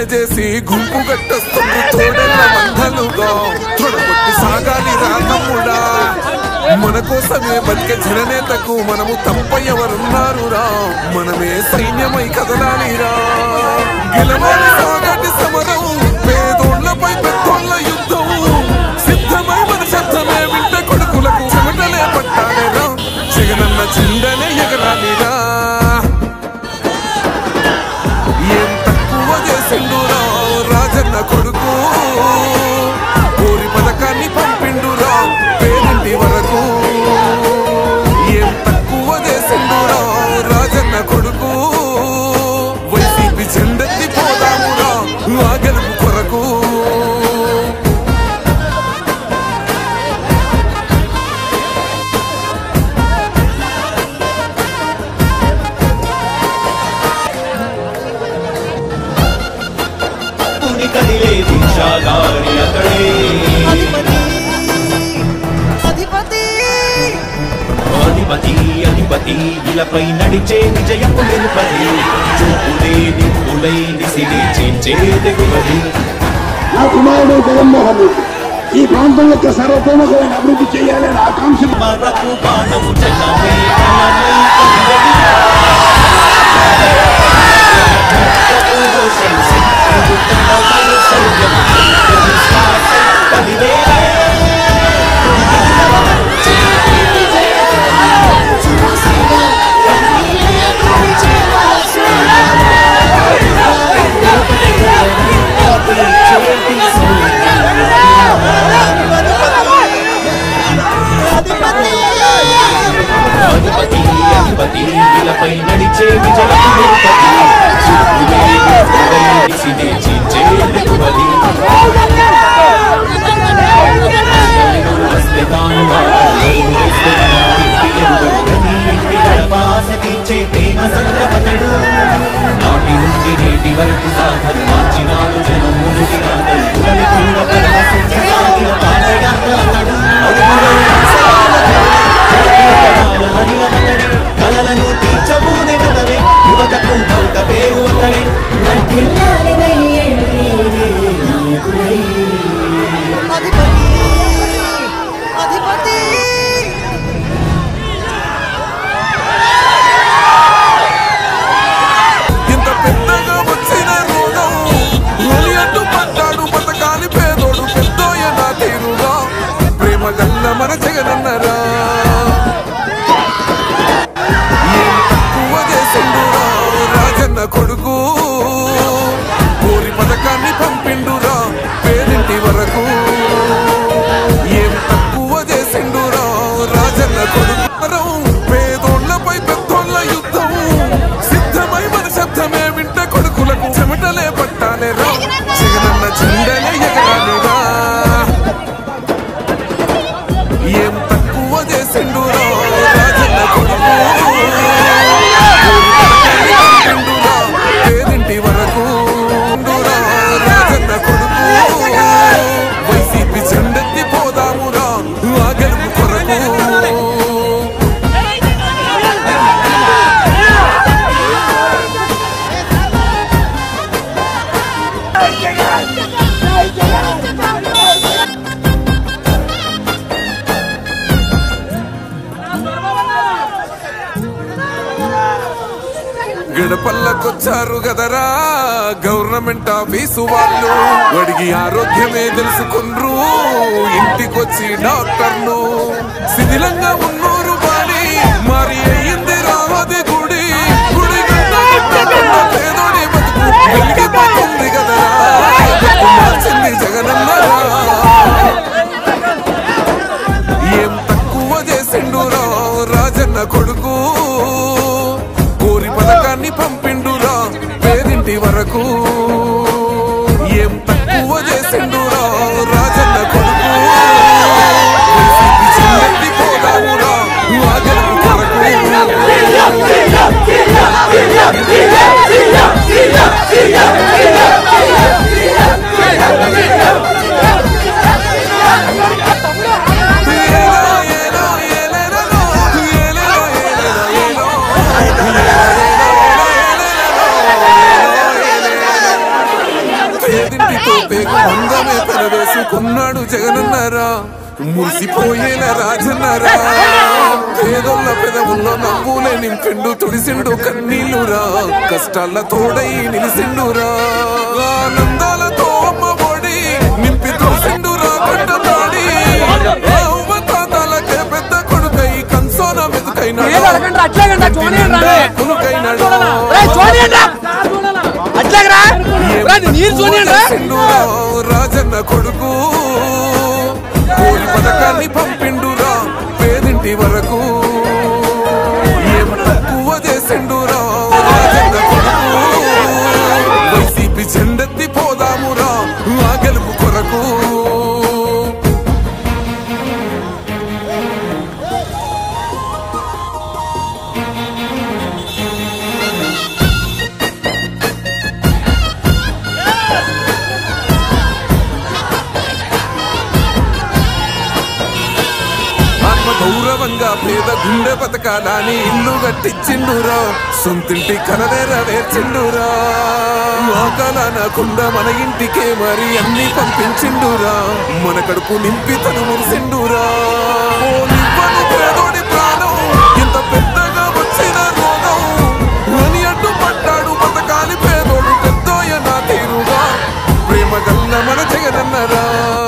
చేసి గుంపు గట్టొస్తుంది తోడెళ్ళ మందలుగా తొడగొట్టి సాగాలి రాతమ్ముడా మన కోసమే బతికే జననేతకు మనము తప్ప ఎవరున్నారు రా మనమే సైన్యమై కదలాలి రా గెలవాలి సాగటి సమరం పేదోళ్లపై పెద్దోళ్ళ యుద్ధం సిద్ధమై మన శబ్దమే వింట కొడుకులకు చెమటలే పట్టాలేరా జగనన్న చిందనే ఎగరాలిరా ఏం తక్కువ చేసిండురా రాజన్న కొడుకు కోరి పథకాన్ని పంపిండురా పేరింటి వరకు ఏం తక్కువ చేసిండురా రాజన్న కొడుకు వైసీపీ చెందెత్తి పోదామురా ఆ గెలుపు కొరకు పుని కదిలే దీక్షాగారి అతడే అధిపతి అధిపతి అధిపతి ఇలపై నడిచే విజయపు నిలుపది చూపులే నిప్పులై నిసిడి చేంచే తెగువది నా కుమారుడు జగన్మోహన్ రెడ్డి ఈ ప్రాంతం యొక్క సర్వతోముఖమైన అభివృద్ధి చేయాలని ఆకాంక్ష మరకు బాణము జగమే కలమై కదిలెడి. అధిపతి అధిపతి ఇలపై నడిచే విజయపు నిలుపది చూపులే నిప్పులై నిసిడి చేంచే తెగువది వస్తే తాను వస్తే తీర్చే ప్రేమ సంద్రపతడు నాటి నుండి నేటి వరకు సాధన మార్చినాడు జనం ముందుకి రాతడు కులమి కూడా పరవశించి సాగిన పాదయాత్ర అతడు కలలను తీర్చబూనే కదవే యువతకు భౌత పేరు అతడే అధిపతి అధిపతి ఇంత పెద్దగా వచ్చిన రోగం ఒలి అడ్డు పడ్డాడు బతకాలి పేదోడు పెద్దోయ నా తీరుగా ప్రేమ గల్ల మన జగనన్నరా ఏం తక్కువ చేసిండురా రాజన్న కొడుకు కోరి పథకాన్ని పంపిండురా పేరింటి వరకు ఏం తక్కువ చేసిండురా రాజన్న కొడుకు వరం పేదోళ్లపై పెద్దోళ్ళ యుద్ధం సిద్ధమై మన శబ్దమే వింట కొడుకులకు చెమటలే పట్టాలేరా జగనన్న చెండలే ఎగరాలేరా ఏం తక్కువ చేసిండురా రాజన్న కొడుకు పంపిండురా పేదింటి వరకు ఉండురా రాజన్న కొడుకు వైసీపీ చెండెత్తి పోదామురా ఆ గెలుపు కొరకు గడపల్లకొచ్చారు కదరా గవర్నమెంట్ ఆఫీసు వాళ్ళు అడిగి ఆరోగ్యమే తెలుసుకుండ్రు ఇంటికొచ్చి డాక్టర్లు శిథిలంగా ఉన్నోరు బాడి మరి అయ్యింది రావది గుడి గుడి గంట కొట్టకుండా పేదోడి బతుకు వెలిగిపోతుంది కదరా బతుకు మార్చింది జగనన్నరా ఏం తక్కువ చేసిండురా రాజన్న కొడుకు కోరి పథకాన్ని పంపిండురా పేదింటి వరకు ఏం తక్కువ చేసిండురా రాజన్న కొడుకు వైసీపీ చెల్లెత్తి పోదామురా ఆ గెలుపు కొరకు పేదలతో పేగు బంధమే పెనవేసుకున్నాడు జగనన్నారా మురిసిపోయేల రాజన్నారా పేదోళ్ళ పెదవుల్లో నవ్వులే నింపిండు తుడిసిండు కన్నీళ్ళురా కష్టాల తోడై నిలిసిండురా ఆనందాలతో అమ్మ ఒడి నింపి తోసిండురా కంటతాడి అవ్వ తాతలకే పెద్ద కొడుకై కంసోన మెతుకైనాడు ఏదో అడగండి, అట్లాగండి, చూడండి రా. కునుకైనాడు రేయ్, చూడండి. అట్లాగరా రా, నీరు చూడండి రా. చేసిండురా రాజన్న కొడుకు కోరి పథకాన్ని పంపిండురా పేదింటి వరకు ఏం తక్కువ చేసిండురా రాజన్న కొడుకు వైసీపీ చెండెత్తి పోదామురా ఆ గెలుపు కొరకు ఆత్మ గౌరవంగా పేద గుండె బతకాలని ఇల్లు కట్టించిండురా సొంతింటి కలవేర వేర్చిండురా ఆకలనకుండా మన ఇంటికే మరి అన్ని పంపించిండురా మన కడుపు నింపి తను మురిసిండురా ఓ నివ్వను పేదోడి ప్రాణం ఇంత పెద్దగా వచ్చిన రోగం అని అడ్డు పడ్డాడు బతకాలి పేదోడు పెద్దోయ నా తీరుగా ప్రేమ గల్ల మన జగనన్నరా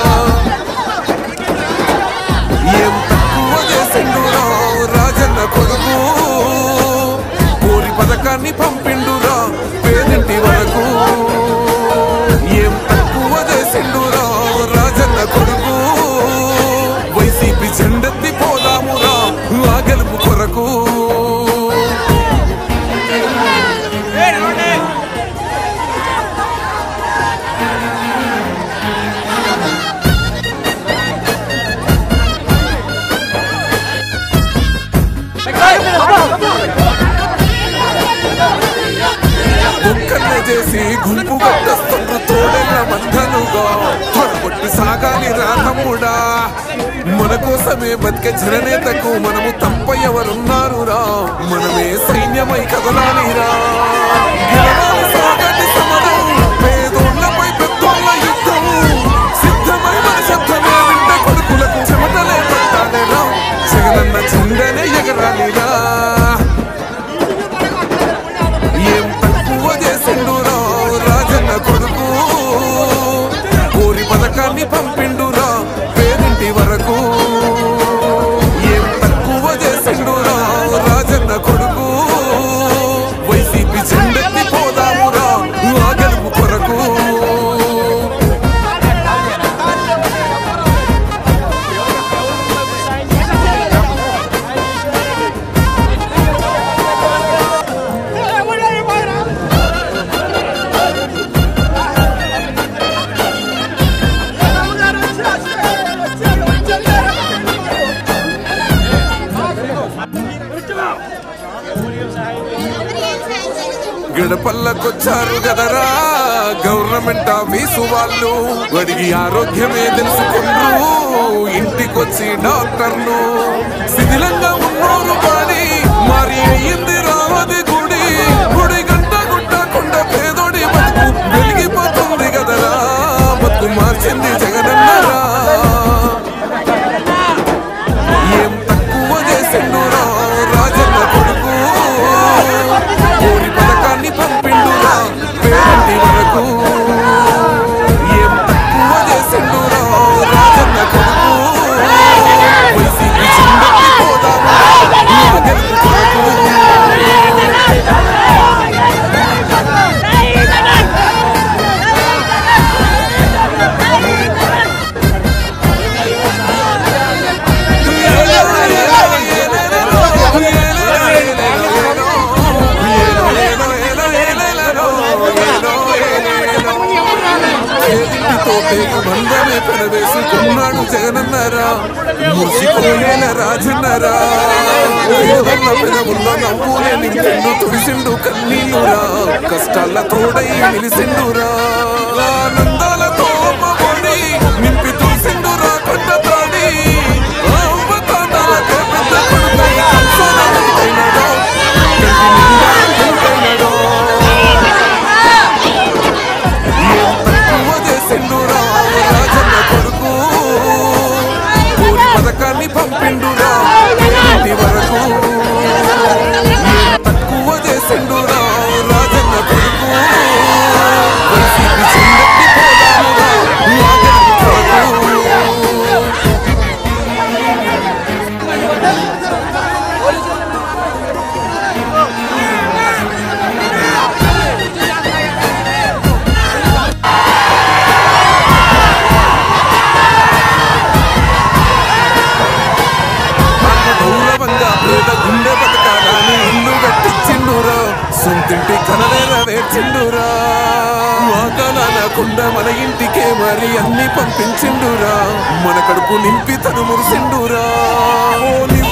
ఏం తక్కువ చేసిండురా రాజన్న కొడుకు కోరి పథకాన్ని పంపిండురా పేదింటి వరకు ఏం తక్కువ చేసిండురా రాజన్న కొడుకు వైసీపీ చెండెత్తి పోదామురా ఆ గెలుపు కొరకు ఒక్కన్నే చేసి గుంపు కట్టస్తుండ్రు తోడేళ్ళ మధ్యనుగా త్వరపొట్టి సాగాలి రా తమ్ముడా మన కోసమే బతికే జననేతకు మనము తప్ప ఎవరున్నారు రా మనమే సైన్యమై కదలాలిరా గెలవాలి సాగటి సమరం పేదోళ్ళపై పెద్దోళ్ళ యుద్ధం సిద్ధమై మన శబ్దమే వింట కొడుకులకు చెమటలే పట్టాలేరా జగనన్న చెండనే ఎగరాలిరా ఏం తక్కువ చేసిండురా రాజన్న కొడుకు కోరి పథకాన్ని పంపిండురా పేదింటి వరకు ఏం తక్కువ చేసిండురా రాజన్న కొడుకు వైసీపీ చెండెత్తి పోదామురా ఆ గెలుపు కొరకు గడపల్లకొచ్చారు కదరా గవర్నమెంట్ ఆఫీసు వాళ్ళు వాడికి ఆరోగ్యమే తెలుసుకుండ్రు ఇంటికొచ్చి డాక్టర్లు శిథిలంగా ఉన్నోరు పాడి మరి అయ్యింది రావది గుడి గుడి గంట గుట్టకుండా పేదోడి బతుకు వెలిగిపోతుంది కదరా బతుకు మార్చింది జగనన్నరా ఏం తక్కువ చేసిండురా రాజన్న కొడుకు కోరి పథకాన్ని పంపిండురా పేరంటి వరకు ఏం తక్కువ చేసిండురా రాజన్న కొడుకు వైసీపీ చిందకి పోదామా ఆ గెలుపు కొరకు బంధమే పెనవేసుకున్నాడు జగనన్నారా మురిసిపోయేల రాజన్నారా పేదన్న పెదవుల్లో నవ్వులే నింపిండు తుడిసిండు కన్నీళ్ళురా కష్టాల తోడై నిలిసిండురా ఆనందాలతో అమ్మఒడి నింపి తుడిసిండురా కొండ తాడి అవ్వ తాతలకే పెద్ద కొడుకై కంసాల బతుకైనాడో, కంటి నిండా వెలుగైనాడో. ఏం తక్కువ చేసిండు సొంతింటి కలనేరవేర్చిండురా వాకనకుండా మన ఇంటికే మరి అన్ని పంపించిండురా మన కడుపు నింపి తను మురిసిండురా ఓ నీ